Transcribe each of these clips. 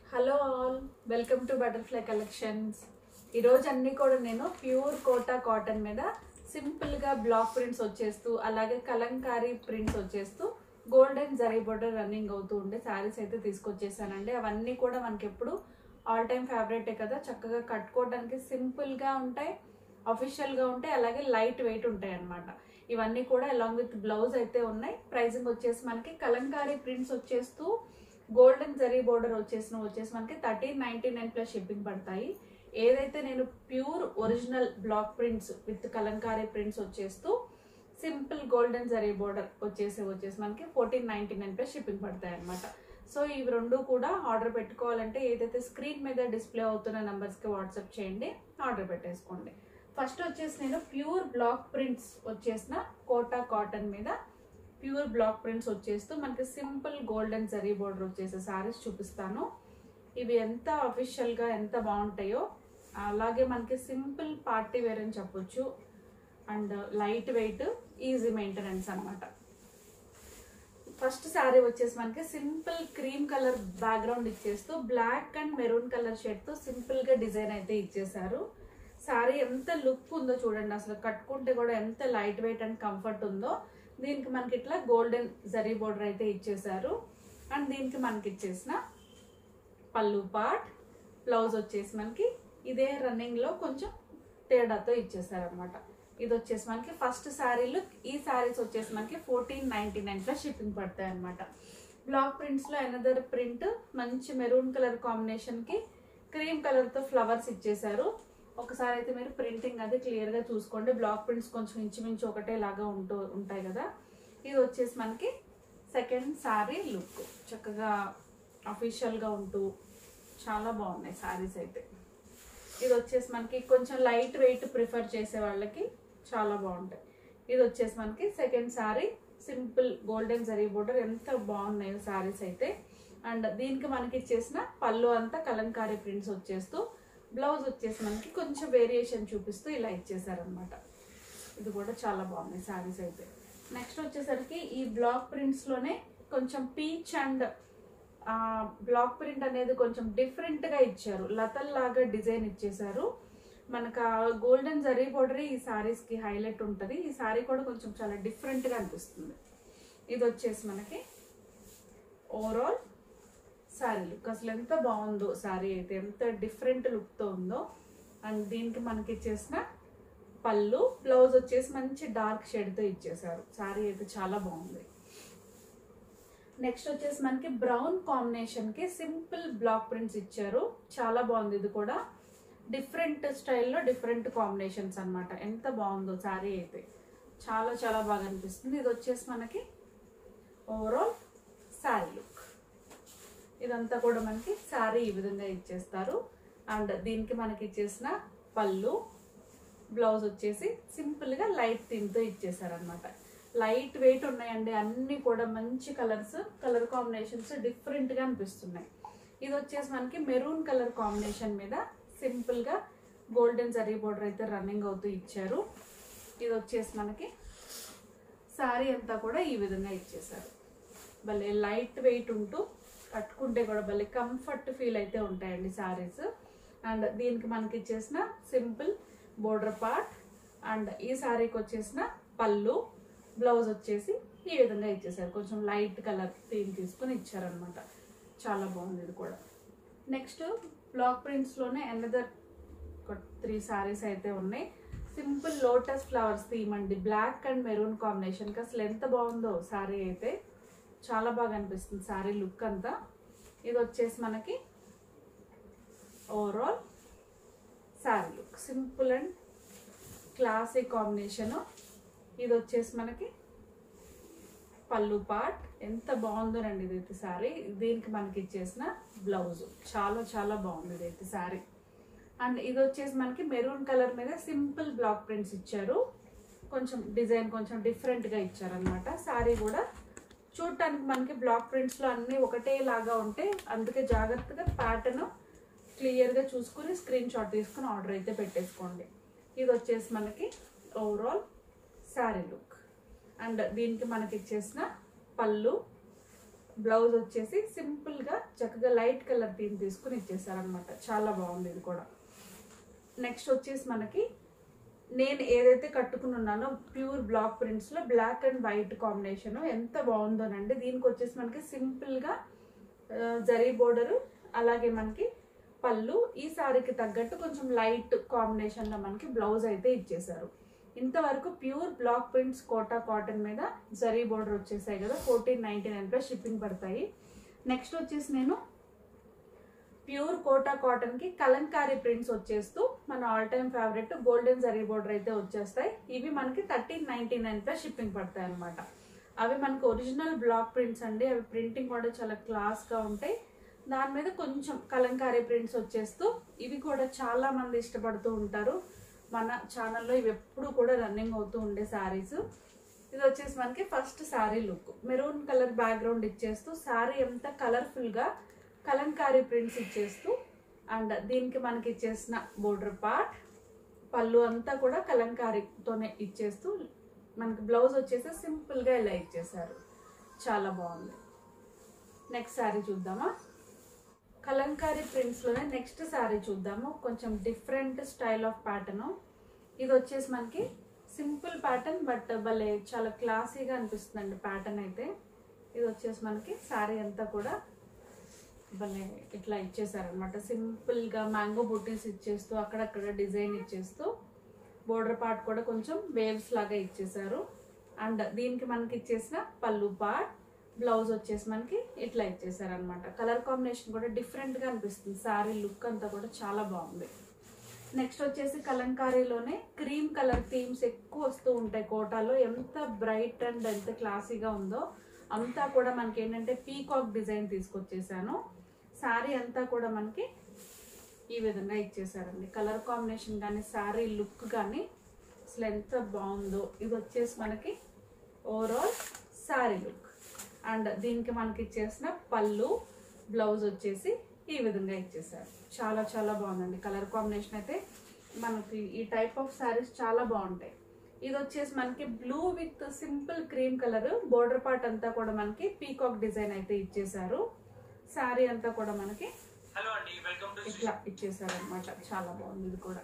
hello all welcome to butterfly collections ఈరోజు అన్నీ కూడా నేను ప్యూర్ కోటా కాటన్ మీద సింపుల్గా బ్లాక్ ప్రింట్స్ వచ్చేస్తూ అలాగే కలంకారీ ప్రింట్స్ వచ్చేస్తూ గోల్డెన్ జరీ బోర్డర్ రన్నింగ్ అవుతూ ఉండే శారీస్ అయితే తీసుకొచ్చేసానండి అవన్నీ కూడా మనకి ఎప్పుడు ఆల్ టైమ్ ఫేవరెటే కదా చక్కగా కట్టుకోవడానికి సింపుల్గా ఉంటాయి అఫీషియల్గా ఉంటాయి అలాగే లైట్ వెయిట్ ఉంటాయి అన్నమాట ఇవన్నీ కూడా అలాంగ్ విత్ బ్లౌజ్ అయితే ఉన్నాయి ప్రైజింగ్ వచ్చేసి మనకి కలంకారీ ప్రింట్స్ వచ్చేస్తూ గోల్డెన్ జరీ బోర్డర్ వచ్చేసిన వచ్చేసి మనకి thirteen ninety nine plus shipping పడతాయి ఏదైతే నేను pure original block prints with Kalamkari prints వచ్చేస్తూ సింపుల్ గోల్డెన్ జరీ బోర్డర్ వచ్చేసి వచ్చేసి మనకి fourteen ninety nine plus shipping పడతాయి అనమాట సో ఇవి రెండు కూడా ఆర్డర్ పెట్టుకోవాలంటే ఏదైతే స్క్రీన్ మీద డిస్ప్లే అవుతున్న నెంబర్స్కి వాట్సాప్ చేయండి ఆర్డర్ పెట్టేసుకోండి ఫస్ట్ వచ్చేసి నేను ప్యూర్ బ్లాక్ ప్రింట్స్ వచ్చేసిన కోటా కాటన్ మీద ప్యూర్ బ్లాక్ ప్రింట్స్ వచ్చేస్తూ మనకి సింపుల్ గోల్డెన్ జరీ బోర్డర్ వచ్చేసే సారీస్ చూపిస్తాను ఇవి ఎంత అఫీషియల్గా ఎంత బాగుంటాయో అలాగే మనకి సింపుల్ పార్టీ వేర్ అని చెప్పొచ్చు and light weight easy maintenance అనమాట ఫస్ట్ శారీ వచ్చేసి మనకి సింపుల్ క్రీమ్ కలర్ బ్యాక్గ్రౌండ్ ఇచ్చేస్తూ బ్లాక్ అండ్ మెరూన్ కలర్ షేడ్తో సింపుల్గా డిజైన్ అయితే ఇచ్చేసారు శారీ ఎంత లుక్ ఉందో చూడండి అసలు కట్టుకుంటే కూడా ఎంత లైట్ వెయిట్ అండ్ కంఫర్ట్ ఉందో దీనికి మనకి ఇట్లా గోల్డెన్ జరీ బోర్డర్ అయితే ఇచ్చేసారు అండ్ దీనికి మనకి ఇచ్చేసిన పళ్ళు పార్ట్ బ్లౌజ్ వచ్చేసి మనకి ఇదే రన్నింగ్లో కొంచెం తేడాతో ఇచ్చేసారు అనమాట ఇది వచ్చేసి మనకి ఫస్ట్ శారీలు ఈ శారీస్ వచ్చేసి మనకి fourteen ninety nine plus shipping పడతాయి అనమాట బ్లాక్ ప్రింట్స్లో ఎనదర్ ప్రింట్ మంచి మెరూన్ కలర్ కాంబినేషన్కి క్రీమ్ కలర్తో ఫ్లవర్స్ ఇచ్చేసారు ఒకసారి అయితే మీరు ప్రింటింగ్ అది క్లియర్గా చూసుకోండి బ్లాక్ ప్రింట్స్ కొంచెం ఇంచుమించు ఒకటే లాగా ఉంటూ ఉంటాయి కదా ఇది వచ్చేసి మనకి సెకండ్ శారీ లుక్ చక్కగా అఫీషియల్గా ఉంటూ చాలా బాగున్నాయి శారీస్ అయితే ఇది వచ్చేసి మనకి కొంచెం లైట్ వెయిట్ ప్రిఫర్ చేసే వాళ్ళకి చాలా బాగుంటాయి ఇది వచ్చేసి మనకి second sari simple golden zari border ఎంత బాగున్నాయో శారీస్ అయితే అండ్ దీనికి మనకి ఇచ్చేసిన పళ్ళు అంతా కలంకారీ ప్రింట్స్ వచ్చేస్తూ బ్లౌజ్ వచ్చేసి మనకి కొంచెం వేరియేషన్ చూపిస్తూ ఇలా ఇచ్చేసారనమాట ఇది కూడా చాలా బాగున్నాయి శారీస్ అయితే నెక్స్ట్ వచ్చేసరికి ఈ బ్లాక్ ప్రింట్స్లోనే కొంచెం పీచ్ అండ్ బ్లాక్ ప్రింట్ అనేది కొంచెం డిఫరెంట్గా ఇచ్చారు లతల్ లాగా డిజైన్ ఇచ్చేసారు మనకు గోల్డెన్ జరీ బోర్డర్ ఈ శారీస్కి హైలైట్ ఉంటుంది ఈ శారీ కూడా కొంచెం చాలా డిఫరెంట్గా అనిపిస్తుంది ఇది వచ్చేసి మనకి ఓవరాల్ శారీ లుక్ అసలు ఎంత బాగుందో శారీ అయితే ఎంత డిఫరెంట్ లుక్తో ఉందో అండ్ దీనికి మనకి ఇచ్చేసిన పళ్ళు బ్లౌజ్ వచ్చేసి మంచి డార్క్ షేడ్తో ఇచ్చేసారు శారీ అయితే చాలా బాగుంది నెక్స్ట్ వచ్చేసి మనకి బ్రౌన్ కాంబినేషన్కి సింపుల్ బ్లాక్ ప్రింట్స్ ఇచ్చారు చాలా బాగుంది ఇది కూడా డిఫరెంట్ స్టైల్లో డిఫరెంట్ కాంబినేషన్స్ అనమాట ఎంత బాగుందో శారీ అయితే చాలా చాలా బాగా అనిపిస్తుంది ఇది వచ్చేసి మనకి ఓవరాల్ శారీ లుక్ ఇదంతా కూడా మనకి శారీ ఈ విధంగా ఇచ్చేస్తారు అండ్ దీనికి మనకి ఇచ్చేసిన పళ్ళు బ్లౌజ్ వచ్చేసి సింపుల్గా లైట్ థీమ్తో ఇచ్చేసారనమాట లైట్ వెయిట్ ఉన్నాయండి అన్నీ కూడా మంచి కలర్స్ కలర్ కాంబినేషన్స్ డిఫరెంట్గా అనిపిస్తున్నాయి ఇది వచ్చేసి మనకి మెరూన్ కలర్ కాంబినేషన్ మీద సింపుల్గా గోల్డెన్ జరీ బోర్డర్ అయితే రన్నింగ్ అవుతూ ఇచ్చారు ఇది వచ్చేసి మనకి శారీ అంతా కూడా ఈ విధంగా ఇచ్చేసారు భలే లైట్ వెయిట్ ఉంటూ కట్టుకుంటే కూడా భలే కంఫర్ట్ ఫీల్ అయితే ఉంటాయండి శారీస్ అండ్ దీనికి మనకి ఇచ్చేసిన సింపుల్ బోర్డర్ పార్ట్ అండ్ ఈ శారీకి వచ్చేసిన పళ్ళు బ్లౌజ్ వచ్చేసి ఈ విధంగా ఇచ్చేసారు కొంచెం లైట్ కలర్ థీమ్ తీసుకొని ఇచ్చారనమాట చాలా బాగుంది ఇది కూడా నెక్స్ట్ బ్లాక్ ప్రింట్స్లోనే అనదర్ త్రీ శారీస్ అయితే ఉన్నాయి సింపుల్ లోటస్ ఫ్లవర్స్ థీమ్ అండి బ్లాక్ అండ్ మెరూన్ కాంబినేషన్కి అసలు ఎంత బాగుందో శారీ అయితే చాలా బాగా అనిపిస్తుంది శారీ లుక్ అంతా ఇది వచ్చేసి మనకి overall sari look simple and classic combination ఇది వచ్చేసి మనకి పళ్ళు పార్ట్ ఎంత బాగుందోనండి ఇదైతే శారీ దీనికి మనకి ఇచ్చేసిన బ్లౌజ్ చాలా చాలా బాగుంది ఇదైతే శారీ అండ్ ఇది వచ్చేసి మనకి మెరూన్ కలర్ మీద సింపుల్ బ్లాక్ ప్రింట్స్ ఇచ్చారు కొంచెం డిజైన్ కొంచెం డిఫరెంట్గా ఇచ్చారనమాట శారీ కూడా చూడటానికి మనకి బ్లాక్ ప్రింట్స్లో అన్నీ ఒకటే లాగా ఉంటే అందుకే జాగ్రత్తగా ప్యాటర్న్ క్లియర్గా చూసుకుని స్క్రీన్ షాట్ తీసుకుని ఆర్డర్ అయితే పెట్టేసుకోండి ఇది వచ్చేసి మనకి ఓవరాల్ శారీ లుక్ అండ్ దీనికి మనకి ఇచ్చేసిన పళ్ళు బ్లౌజ్ వచ్చేసి సింపుల్గా చక్కగా లైట్ కలర్ థీమ్ తీసుకుని ఇచ్చేసారనమాట చాలా బాగుంది ఇది కూడా నెక్స్ట్ వచ్చేసి మనకి నేను ఏదైతే కట్టుకుని ఉన్నానో ప్యూర్ బ్లాక్ ప్రింట్స్లో బ్లాక్ అండ్ వైట్ కాంబినేషన్ ఎంత బాగుందోనండి దీనికి వచ్చేసి మనకి సింపుల్గా జరీ బోర్డరు అలాగే మనకి పళ్ళు ఈ సారీకి తగ్గట్టు కొంచెం లైట్ కాంబినేషన్లో మనకి బ్లౌజ్ అయితే ఇచ్చేసారు ఇంతవరకు pure block prints Kota cotton మీద జరీ బోర్డర్ వచ్చేసాయి కదా fourteen ninety nine plus shipping పడతాయి నెక్స్ట్ వచ్చేసి నేను ప్యూర్ కోటా కాటన్ కి కలంకారీ ప్రింట్స్ వచ్చేస్తూ మన all time favourite golden zari border అయితే వచ్చేస్తాయి ఇవి మనకి thirteen ninety nine plus shipping పడతాయి అనమాట అవి మనకి ఒరిజినల్ బ్లాక్ ప్రింట్స్ అండి అవి ప్రింటింగ్ కూడా చాలా క్లాస్ గా ఉంటాయి దాని మీద కొంచెం కలంకారీ ప్రింట్స్ వచ్చేస్తూ ఇవి కూడా చాలా మంది ఇష్టపడుతూ ఉంటారు మన ఛానల్లో ఇవి ఎప్పుడు కూడా రన్నింగ్ అవుతూ ఉండే శారీస్ ఇది వచ్చేసి మనకి first sari look maroon colour background ఇచ్చేస్తూ శారీ ఎంత కలర్ఫుల్ గా కలంకారీ ప్రింట్స్ ఇచ్చేస్తూ అండ్ దీనికి మనకి ఇచ్చేసిన బోర్డర్ పార్ట్ పళ్ళు అంతా కూడా కలంకారీతోనే ఇచ్చేస్తూ మనకి బ్లౌజ్ వచ్చేసి సింపుల్ గా ఇలా ఇచ్చేసారు చాలా బాగుంది నెక్స్ట్ శారీ చూద్దామా కలంకారీ ప్రింట్స్ లోనే నెక్స్ట్ శారీ చూద్దాము కొంచెం డిఫరెంట్ స్టైల్ ఆఫ్ ప్యాటర్న్ ఇది వచ్చేసి మనకి సింపుల్ ప్యాటర్న్ బట్ భలే చాలా క్లాసీగా అనిపిస్తుందండి ప్యాటర్న్ అయితే ఇది వచ్చేసి మనకి శారీ అంతా కూడా భలే ఇట్లా ఇచ్చేసారనమాట సింపుల్గా మ్యాంగో బుటీస్ ఇచ్చేస్తూ అక్కడక్కడ డిజైన్ ఇచ్చేస్తూ బోర్డర్ పార్ట్ కూడా కొంచెం వేవ్స్ లాగా ఇచ్చేసారు అండ్ దీనికి మనకి ఇచ్చేసిన పళ్ళు పార్ట్ బ్లౌజ్ వచ్చేసి మనకి ఇట్లా ఇచ్చేసారు అనమాట కలర్ కాంబినేషన్ కూడా డిఫరెంట్గా అనిపిస్తుంది శారీ లుక్ అంతా కూడా చాలా బాగుంది నెక్స్ట్ వచ్చేసి కలంకారీలోనే క్రీమ్ కలర్ థీమ్స్ ఎక్కువ వస్తూ ఉంటాయి కోటాలో ఎంత బ్రైట్ అండ్ ఎంత క్లాసీగా ఉందో అంతా కూడా మనకి ఏంటంటే పీకాక్ డిజైన్ తీసుకొచ్చేసాను శారీ అంతా కూడా మనకి ఈ విధంగా ఇచ్చేసారండి కలర్ కాంబినేషన్ కానీ శారీ లుక్ కానీ అసలు ఎంత బాగుందో ఇది వచ్చేసి మనకి ఓవరాల్ శారీ లుక్ అండ్ దీనికి మనకి ఇచ్చేసిన పళ్ళు బ్లౌజ్ వచ్చేసి ఈ విధంగా ఇచ్చేసారు చాలా చాలా బాగుందండి కలర్ కాంబినేషన్ అయితే మనకి ఈ టైప్ ఆఫ్ శారీస్ చాలా బాగుంటాయి ఇది వచ్చేసి మనకి blue with simple cream colour border part అంతా కూడా మనకి పీకాక్ డిజైన్ అయితే ఇచ్చేసారు శారీ అంతా కూడా మనకి హలో అండి వెల్కమ్ టు ఇట్లా ఇచ్చేసారు అనమాట చాలా బాగుంది ఇది కూడా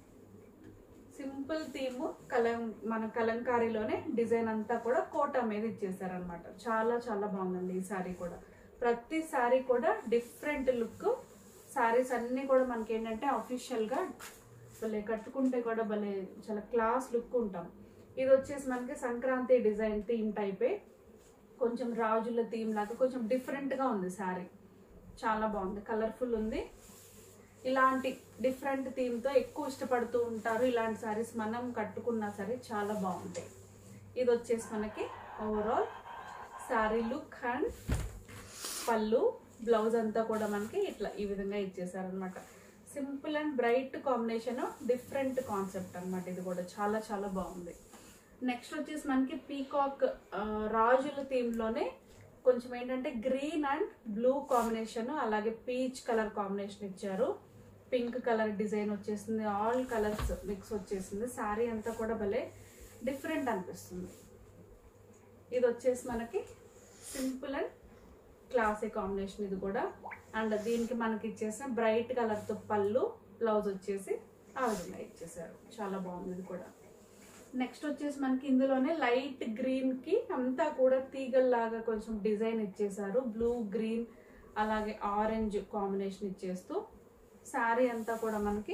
సింపుల్ థీమ్ కలం మన కలంకారీలోనే డిజైన్ అంతా కూడా కోట మీద ఇచ్చేసారు అనమాట చాలా చాలా బాగుందండి ఈ శారీ కూడా ప్రతి శారీ కూడా డిఫరెంట్ లుక్ శారీస్ అన్నీ కూడా మనకి ఏంటంటే అఫీషియల్గా భలే కట్టుకుంటే కూడా భలే చాలా క్లాస్ లుక్ ఉంటాం ఇది వచ్చేసి మనకి సంక్రాంతి డిజైన్ థీమ్ టైపే కొంచెం రాజుల థీమ్ లాగా కొంచెం డిఫరెంట్గా ఉంది శారీ చాలా బాగుంది కలర్ఫుల్ ఉంది ఇలాంటి డిఫరెంట్ థీమ్తో ఎక్కువ ఇష్టపడుతూ ఉంటారు ఇలాంటి సారీస్ మనం కట్టుకున్నా సరే చాలా బాగుంటాయి ఇది వచ్చేసి మనకి ఓవరాల్ శారీ లుక్ అండ్ పళ్ళు బ్లౌజ్ అంతా కూడా మనకి ఇట్లా ఈ విధంగా ఇచ్చేసారనమాట simple and bright combination different concept అన్నమాట ఇది కూడా చాలా చాలా బాగుంది నెక్స్ట్ వచ్చేసి మనకి పీకాక్ రాజుల థీమ్లోనే కొంచెం ఏంటంటే గ్రీన్ అండ్ బ్లూ కాంబినేషన్ అలాగే పీచ్ కలర్ కాంబినేషన్ ఇచ్చారు పింక్ కలర్ డిజైన్ వచ్చేసింది ఆల్ కలర్స్ మిక్స్ వచ్చేసింది శారీ అంతా కూడా భలే డిఫరెంట్ అనిపిస్తుంది ఇది వచ్చేసి మనకి సింపుల్ అండ్ క్లాసీ కాంబినేషన్ ఇది కూడా అండ్ దీనికి మనకి ఇచ్చేసిన బ్రైట్ కలర్తో పళ్ళు బ్లౌజ్ వచ్చేసి ఆ విధంగా ఇచ్చేసారు చాలా బాగుంది ఇది కూడా నెక్స్ట్ వచ్చేసి మనకి ఇందులోనే లైట్ గ్రీన్ కి అంతా కూడా తీగల్లాగా కొంచెం డిజైన్ ఇచ్చేసారు బ్లూ గ్రీన్ అలాగే ఆరెంజ్ కాంబినేషన్ ఇచ్చేస్తూ శారీ అంతా కూడా మనకి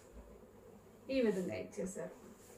ఈ విధంగా ఇచ్చేసారు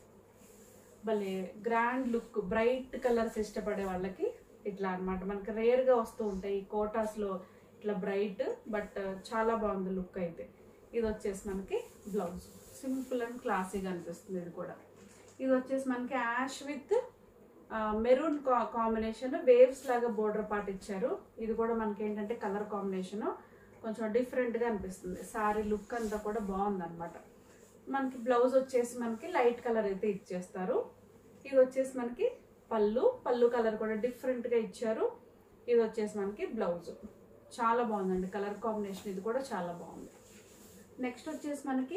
భలే గ్రాండ్ లుక్ బ్రైట్ కలర్స్ ఇష్టపడే వాళ్ళకి ఇట్లా అన్నమాట మనకి రేర్గా వస్తూ ఉంటాయి ఈ కోటాస్లో ఇట్లా బ్రైట్ బట్ చాలా బాగుంది లుక్ అయితే ఇది వచ్చేసి మనకి బ్లౌజ్ సింపుల్ అండ్ క్లాసీగా అనిపిస్తుంది ఇది కూడా ఇది వచ్చేసి మనకి ash with maroon combination waves లాగా బోర్డర్ పార్ట్ ఇచ్చారు ఇది కూడా మనకి ఏంటంటే కలర్ కాంబినేషన్ కొంచెం డిఫరెంట్గా అనిపిస్తుంది సారీ లుక్ అంతా కూడా బాగుంది అనమాట మనకి బ్లౌజ్ వచ్చేసి మనకి లైట్ కలర్ అయితే ఇచ్చేస్తారు ఇది వచ్చేసి మనకి పళ్ళు పళ్ళు కలర్ కూడా డిఫరెంట్గా ఇచ్చారు ఇది వచ్చేసి మనకి బ్లౌజ్ చాలా బాగుందండి కలర్ కాంబినేషన్ ఇది కూడా చాలా బాగుంది నెక్స్ట్ వచ్చేసి మనకి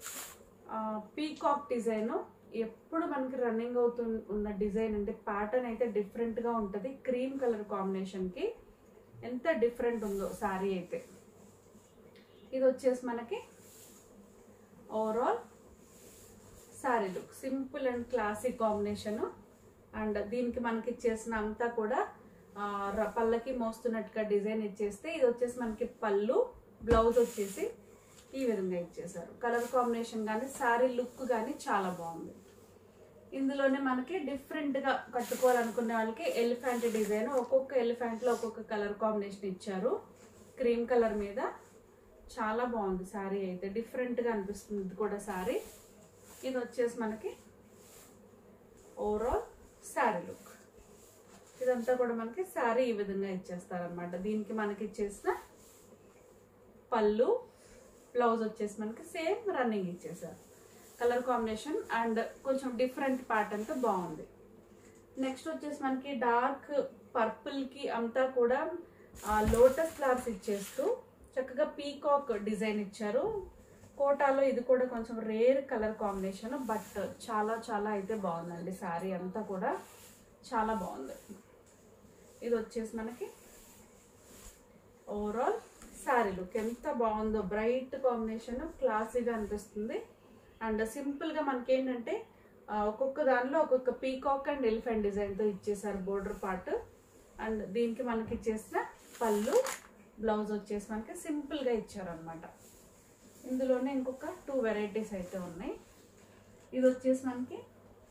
పీకాక్ డిజైన్ ఎప్పుడు మనకి రన్నింగ్ అవుతూ ఉన్న డిజైన్ అంటే ప్యాటర్న్ అయితే డిఫరెంట్గా ఉంటుంది క్రీమ్ కలర్ కాంబినేషన్కి ఎంత డిఫరెంట్ ఉందో శారీ అయితే ఇది వచ్చేసి మనకి overall sari look simple and classic combination and దీనికి మనకి ఇచ్చేసిన అంతా కూడా ఆ, ర- పళ్ళకి మోస్తున్నట్టుగా డిజైన్ ఇచ్చేస్తే ఇది వచ్చేసి మనకి పళ్ళు బ్లౌజ్ వచ్చేసి ఈ విధంగా ఇచ్చేసారు కలర్ కాంబినేషన్ కానీ శారీ లుక్ కానీ చాలా బాగుంది ఇందులోనే మనకి డిఫరెంట్గా కట్టుకోవాలనుకునే వాళ్ళకి ఎలిఫెంట్ డిజైన్ ఒక్కొక్క ఎలిఫెంట్లో ఒక్కొక్క కలర్ కాంబినేషన్ ఇచ్చారు క్రీమ్ కలర్ మీద చాలా బాగుంది శారీ అయితే డిఫరెంట్గా అనిపిస్తుంది ఇది కూడా శారీ ఇది వచ్చేసి మనకి ఓవరాల్ శారీ లుక్ ఇదంతా కూడా మనకి శారీ ఈ విధంగా ఇచ్చేస్తారనమాట దీనికి మనకి ఇచ్చేసిన పళ్ళు బ్లౌజ్ వచ్చేసి మనకి సేమ్ రన్నింగ్ ఇచ్చేసారు కలర్ కాంబినేషన్ అండ్ కొంచెం డిఫరెంట్ ప్యాటర్న్తో బాగుంది నెక్స్ట్ వచ్చేసి మనకి డార్క్ పర్పుల్కి అంతా కూడా లోటస్ ఫ్లవర్స్ ఇచ్చేస్తూ చక్కగా పీకాక్ డిజైన్ ఇచ్చారు కోటాలో ఇది కూడా కొంచెం రేర్ కలర్ కాంబినేషన్ బట్ చాలా చాలా అయితే బాగుందండి శారీ అంతా కూడా చాలా బాగుంది ఇది వచ్చేసి మనకి ఓవరాల్ శారీ లుక్ ఎంత బాగుందో బ్రైట్ కాంబినేషన్ క్లాసీగా అనిపిస్తుంది అండ్ సింపుల్గా మనకి ఏంటంటే ఆ, ఒక్కొక్క దానిలో ఒక్కొక్క పీకాక్ అండ్ ఎలిఫెంట్ డిజైన్తో ఇచ్చేసారు బోర్డర్ పార్ట్ అండ్ దీనికి మనకి ఇచ్చేసిన పళ్ళు బ్లౌజ్ వచ్చేసి మనకి సింపుల్గా ఇచ్చారనమాట ఇందులోనే ఇంకొక టూ వెరైటీస్ అయితే ఉన్నాయి ఇది వచ్చేసి మనకి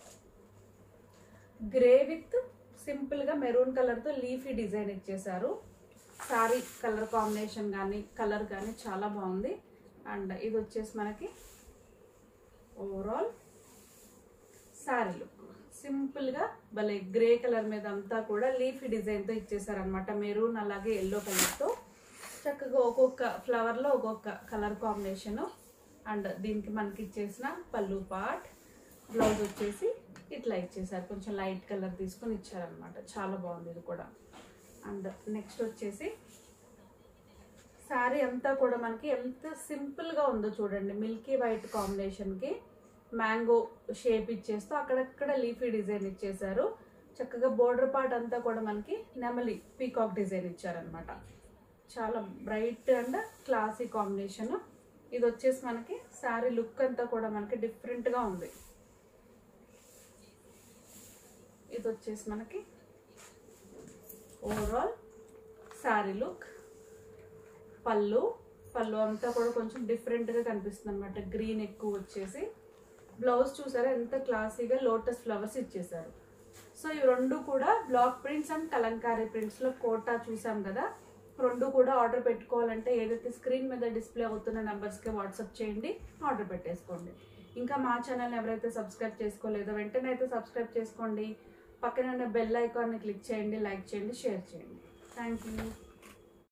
గ్రే విత్ సింపుల్గా మెరూన్ కలర్తో లీఫీ డిజైన్ ఇచ్చేసారు సారీ కలర్ కాంబినేషన్ కానీ కలర్ కానీ చాలా బాగుంది అండ్ ఇది వచ్చేసి మనకి ఓవరాల్ శారీ లుక్ సింపుల్గా భలే గ్రే కలర్ మీద అంతా కూడా లీఫీ డిజైన్తో ఇచ్చేసారనమాట మెరూన్ అలాగే ఎల్లో కలర్తో చక్కగా ఒక్కొక్క ఫ్లవర్లో ఒక్కొక్క కలర్ కాంబినేషను అండ్ దీనికి మనకి ఇచ్చేసిన పళ్ళు పార్ట్ బ్లౌజ్ వచ్చేసి ఇట్లా ఇచ్చేసారు కొంచెం లైట్ కలర్ తీసుకొని ఇచ్చారనమాట చాలా బాగుంది ఇది కూడా అండ్ నెక్స్ట్ వచ్చేసి శారీ అంతా కూడా మనకి ఎంత సింపుల్గా ఉందో చూడండి మిల్కీ వైట్ కాంబినేషన్కి మ్యాంగో షేప్ ఇచ్చేస్తూ అక్కడక్కడ లీఫీ డిజైన్ ఇచ్చేసారు చక్కగా బోర్డర్ పార్ట్ అంతా కూడా మనకి నెమలి పీకాక్ డిజైన్ ఇచ్చారనమాట చాలా బ్రైట్ అండ్ క్లాసీ కాంబినేషన్ ఇది వచ్చేసి మనకి శారీ లుక్ అంతా కూడా మనకి డిఫరెంట్గా ఉంది ఇది వచ్చేసి మనకి ఓవరాల్ శారీ లుక్ పళ్ళు పళ్ళు అంతా కూడా కొంచెం డిఫరెంట్గా కనిపిస్తుంది అనమాట గ్రీన్ ఎక్కువ వచ్చేసి బ్లౌజ్ చూసారా ఎంత క్లాసీగా లోటస్ ఫ్లవర్స్ ఇచ్చేసారు సో ఇవి రెండు కూడా బ్లాక్ ప్రింట్స్ అండ్ కలంకారీ ప్రింట్స్లో కోటా చూసాం కదా రెండు కూడా ఆర్డర్ పెట్టుకోవాలంటే ఏదైతే స్క్రీన్ మీద డిస్ప్లే అవుతున్న నెంబర్స్కి వాట్సాప్ చేయండి ఆర్డర్ పెట్టేసుకోండి ఇంకా మా ఛానల్ ఎవరైతే సబ్స్క్రైబ్ చేసుకోలేదో వెంటనే అయితే సబ్స్క్రైబ్ చేసుకోండి పక్కన ఉన్న బెల్ ఐకాన్ని క్లిక్ చేయండి లైక్ చేయండి షేర్ చేయండి థ్యాంక్ యూ